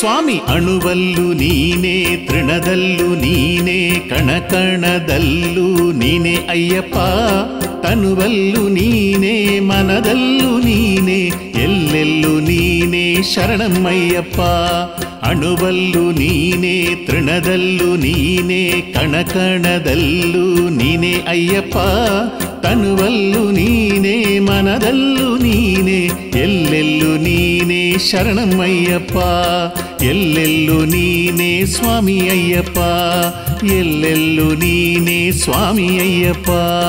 ಸ್ವಾಮಿ ಅಣುವಲ್ಲು ನೀನೇ ತೃಣದಲ್ಲೂ ನೀನೇ ಕಣಕಣದಲ್ಲೂ ನೀನೇ ಅಯ್ಯಪ್ಪ ತನುವಲ್ಲು ನೀನೇ ಮನದಲ್ಲೂ ನೀನೇ ಎಲ್ಲೆಲ್ಲೂ ನೀನೇ ಶರಣಮ್ಮಯ್ಯಪ್ಪ ಅಣುವಲ್ಲು ನೀನೇ ತೃಣದಲ್ಲೂ ನೀನೇ ಕಣಕಣದಲ್ಲೂ ನೀನೇ ಅಯ್ಯಪ್ಪ ತನುವಲ್ಲು ನೀನೇ ಮನದಲ್ಲೂ ನೀನೇ ಎಲ್ಲೆಲ್ಲೂ ನೀನೇ ಶರಣಮ್ಮಯ್ಯಪ್ಪ ಎಲ್ಲೆಲ್ಲೂ ನೀನೇ ಸ್ವಾಮಿ ಅಯ್ಯಪ್ಪ ಎಲ್ಲೆಲ್ಲೂ ನೀನೇ ಸ್ವಾಮಿ ಅಯ್ಯಪ್ಪ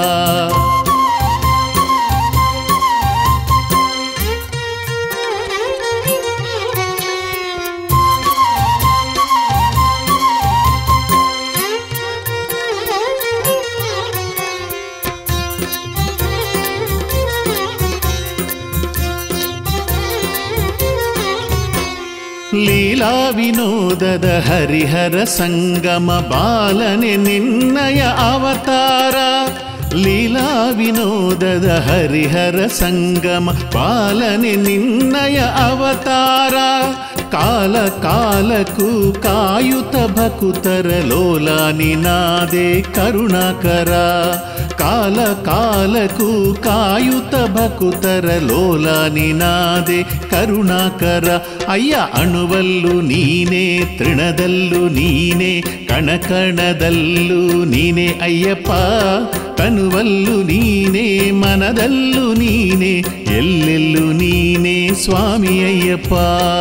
ಲೀಲಾ ವಿನೋದದ ಹರಿಹರ ಸಂಗಮ ಬಾಲನೆ ನಿನ್ನಯ ಅವತಾರ ಲೀಲಾ ವಿನೋದದ ಹರಿಹರ ಸಂಗಮ ಬಾಲನೆ ನಿನ್ನಯ ಅವತಾರ ಕಾಲ ಕಾಲಕ್ಕೂ ಕಾಯುತ ಭಕುತರ ಲೋಲ ನಿನಾದೆ ಕರುಣಾಕರ ಕಾಲ ಕಾಲಕ್ಕೂ ಕಾಯುತ ಭಕುತರ ಲೋಲ ನಿನಾದೆ ಕರುಣಾಕರ ಅಯ್ಯ ಅಣುವಲ್ಲು ನೀನೇ ತೃಣದಲ್ಲೂ ನೀನೇ ಕಣಕಣದಲ್ಲೂ ನೀನೇ ಅಯ್ಯಪ್ಪ ತನುವಲ್ಲು ನೀನೇ ಮನದಲ್ಲೂ ನೀನೇ ಎಲ್ಲೆಲ್ಲೂ ನೀನೇ ಸ್ವಾಮಿ ಅಯ್ಯಪ್ಪ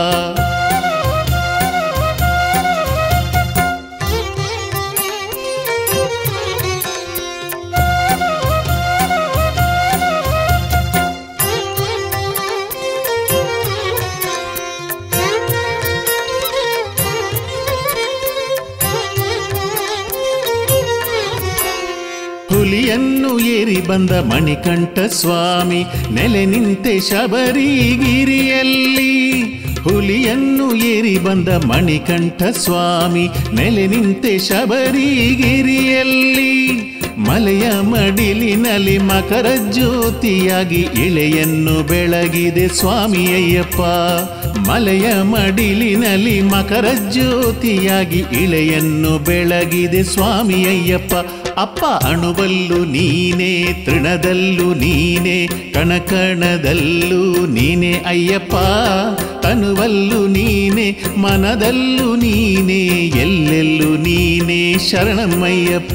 ಹುಲಿಯನ್ನು ಏರಿ ಬಂದ ಮಣಿಕಂಠ ಸ್ವಾಮಿ ನೆಲೆ ನಿಂತೆ ಶಬರಿಗಿರಿಯಲ್ಲಿ ಹುಲಿಯನ್ನು ಏರಿ ಬಂದ ಮಣಿಕಂಠ ಸ್ವಾಮಿ ನೆಲೆ ನಿಂತೆ ಶಬರಿಗಿರಿಯಲ್ಲಿ ಮಲೆಯ ಮಡಿಲಿನಲ್ಲಿ ಮಕರ ಜ್ಯೋತಿಯಾಗಿ ಇಳೆಯನ್ನು ಬೆಳಗಿದೆ ಸ್ವಾಮಿ ಅಯ್ಯಪ್ಪ ಮಲೆಯ ಮಡಿಲಿನಲ್ಲಿ ಮಕರ ಜ್ಯೋತಿಯಾಗಿ ಇಳೆಯನ್ನು ಬೆಳಗಿದೆ ಸ್ವಾಮಿ ಅಯ್ಯಪ್ಪ ಅಪ್ಪ ಅಣುವಲ್ಲು ನೀನೇ ತೃಣದಲ್ಲೂ ನೀನೇ ಕಣಕಣದಲ್ಲೂ ನೀನೇ ಅಯ್ಯಪ್ಪ ತನುವಲ್ಲು ನೀನೇ ಮನದಲ್ಲೂ ನೀನೇ ಎಲ್ಲೆಲ್ಲೂ ನೀನೇ ಶರಣಮ್ಮಯ್ಯಪ್ಪ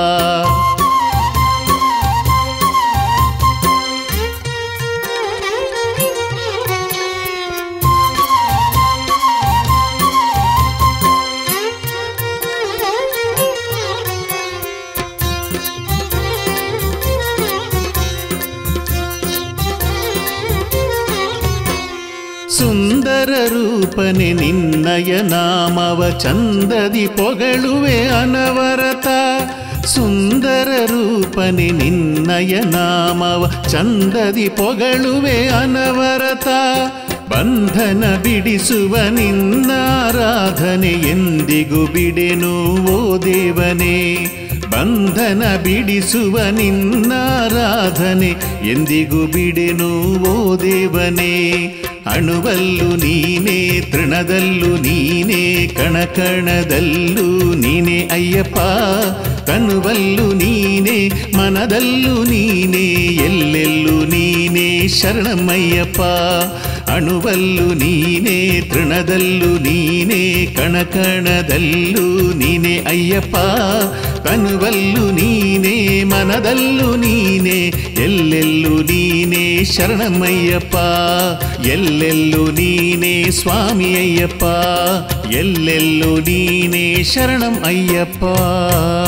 ಸುಂದರ ರೂಪನೆ ನಿನ್ನಯ ನಾಮವ ಚಂದದಿ ಪೊಗಳುವೆ ಅನವರತ ಸುಂದರ ರೂಪನೆ ನಿನ್ನಯ ನಾಮವ ಚಂದದಿ ಪೊಗಳುವೆ ಅನವರತ ಬಂಧನ ಬಿಡಿಸುವ ನಿನ್ನಾರಾಧನೆ ಎಂದಿಗೂ ಬಿಡೆನು ಓ ದೇವನೇ ಬಂಧನ ಬಿಡಿಸುವ ನಿನ್ನಾರಾಧನೆ ಎಂದಿಗೂ ಬಿಡೆನು ಓ ದೇವನೇ ಅಣುವಲ್ಲು ನೀನೇ ತೃಣದಲ್ಲೂ ನೀನೇ ಕಣಕಣದಲ್ಲೂ ನೀನೇ ಅಯ್ಯಪ್ಪ ತನುವಲ್ಲು ನೀನೇ ಮನದಲ್ಲೂ ನೀನೇ ಎಲ್ಲೆಲ್ಲೂ ನೀನೇ ಶರಣಮಯ್ಯಪ್ಪ ಅಣುವಲ್ಲು ನೀನೇ ತೃಣದಲ್ಲೂ ನೀನೇ ಕಣಕಣದಲ್ಲೂ ನೀನೇ ಅಯ್ಯಪ್ಪ ತನುವಲ್ಲು ನೀನೇ ಮನದಲ್ಲೂ ನೀನೇ ಎಲ್ಲೆಲ್ಲೂ ನೀನೇ ಶರಣಮಯ್ಯಪ್ಪ ಎಲ್ಲೆಲ್ಲೂ ನೀನೇ ಸ್ವಾಮಿ ಅಯ್ಯಪ್ಪ ಎಲ್ಲೆಲ್ಲೂ ನೀನೇ ಶರಣಂ ಅಯ್ಯಪ್ಪ